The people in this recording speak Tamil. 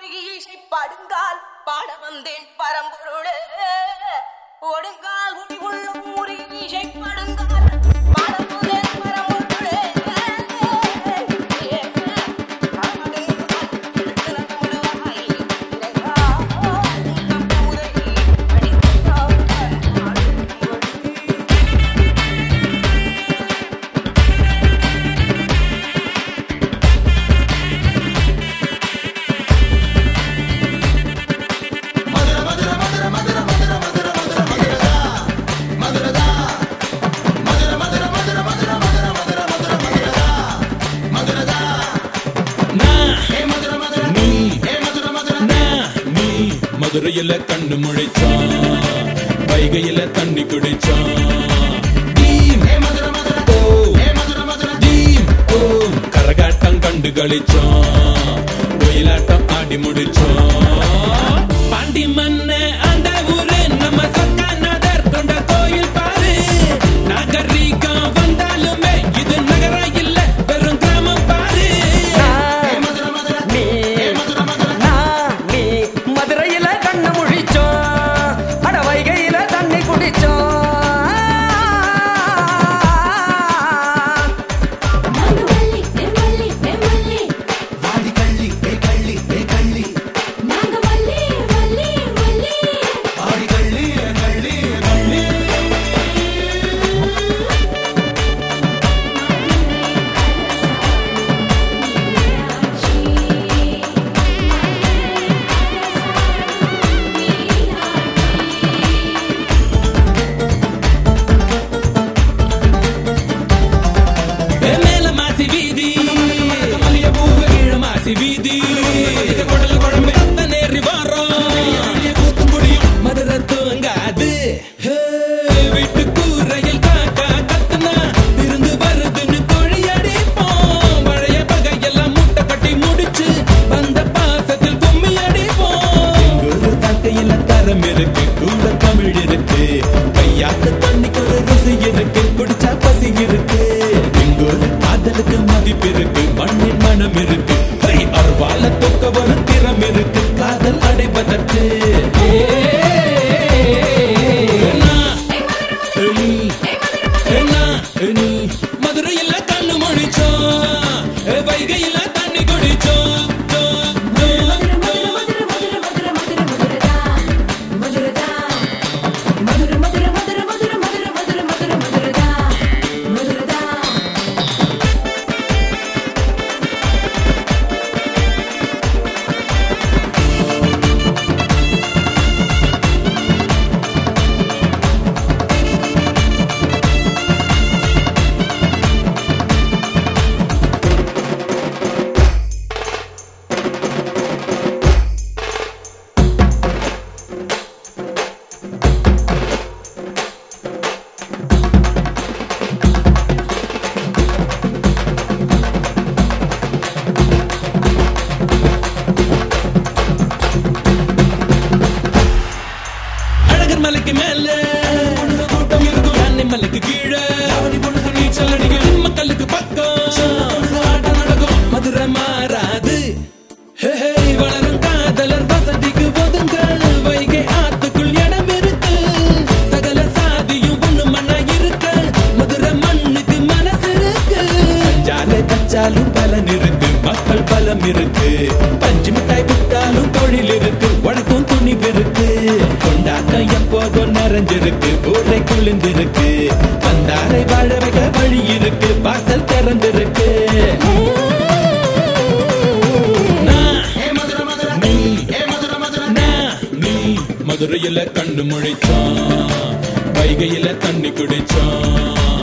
இசை படுங்கால் பாட வந்தேன் பரம்பொருளே ஒடுங்கால் முடிவுள்ள ஊரி இசை படுங்கால் பாட வந்தேன் பரம்பொருளே மதுரையில கண்ணு முழிச்சான் வைகையில தண்ணி குடிச்சான் டீம், ஓ, டீம், ஓ, கரகாட்டம் கண்டு களிச்சான் ஒயிலாட்டம் ஆடி முடிச்சான் பாண்டி மன்ன அந்த ஊரு நம்ம சக்காநாதர் கொண்ட கோயில் பாரு நாகரீகம் வந்தாலுமே இது நகரம் இல்ல வெறும் கிராமம் பாரு நீ நான் நீ மதுரையில கண்ணு முழிச்சோம் அட வைகையில தண்ணி குடிச்சோம் நாங்க வள்ளி ஏ வள்ளி ஏ வள்ளி வாடி கள்ளி ஏ கள்ளி ஏ கள்ளி நாங்க வள்ளி வள்ளி வள்ளி வாடி கள்ளி ஏ கள்ளி ஏ கள்ளி மேல மாசி வீதி மல்லிய பூவ கீழ மாசி வீதி குடல் குழம்பு அத்த நேரி வாரம் கூத்து முடியும் மதுரை தூங்காது ஹே, வீட்டு கூரையில் காக்கா கத்துனா இருந்து வருதுன்னு தொழியடிப்போம் பழைய பகையெல்லாம் மூட்டை கட்டி முடிச்சு வந்த பாசத்தில் கும்மி அடிப்போம் எங்கூரு வாழ்க்கையில தரம் இருக்கு கூட தமிழ் இருக்கு கையாத்து தண்ணிக்கு ஒரு ருசி இருக்கு குடிச்சா பசி இருக்கு எங்கூரு காதலுக்கு மதிப்பு இருக்கு மண்ணின் மனம் இருக்கு ஹை, அருவால தொக்க ஒரு திறம் இருக்கு காதல் அடைவதற்கு நான், நீ, நான், நீ, மதுரையில கண்ணு முடிச்சோம் வைகையில தண்ணி குடிச்சோம் தோம், தோம், தோம். மதுரை மதுரை மதுரை மதுரை மதுரை மதுரை மதுரை மதுரை மதுரை மதுரை மதுரை மதுரை அழகர் மலைக்கு மேல பொண்ணுங்க கூட்டம் இருக்கும் யானை மலைக்கு கீழே அவனி பொண்ணுங்க நீச்சல் அடிக்கும் மக்களுக்கு பக்கம் ஆட்டம் நடக்கும் மதுரை மாறாது ஹே, ஹே, வளரும் காதலர் வசதிக்கு ஒதுங்கள் வைகை ஆத்துக்குள் இடம் இருக்கு சகல சாதியும் ஒண்ணு மண்ணா இருக்க மதுரை மண்ணுக்கு மனசு இருக்கு பஞ்சாலை தச்சாலும் பலன் இருக்கு மக்கள் பலம் இருக்கு பஞ்சு மிட்டாய் விட்டாலும் தொழில் இருக்கு வழக்கும் துணிவு இருக்கு கொண்டாட்டம் எப்போதும் நிறைஞ்சிருக்கு ஊரை குளிர்ந்திருக்கு வந்தாரை வாழ வைக்க வழி இருக்கு வாசல் திறந்திருக்கு நான், ஏ மதுரை மதுரை நீ, ஏ மதுரை மதுரை நான், நீ மதுரையில கண்ணு முழிச்சான் வைகையில தண்ணி குடிச்சான்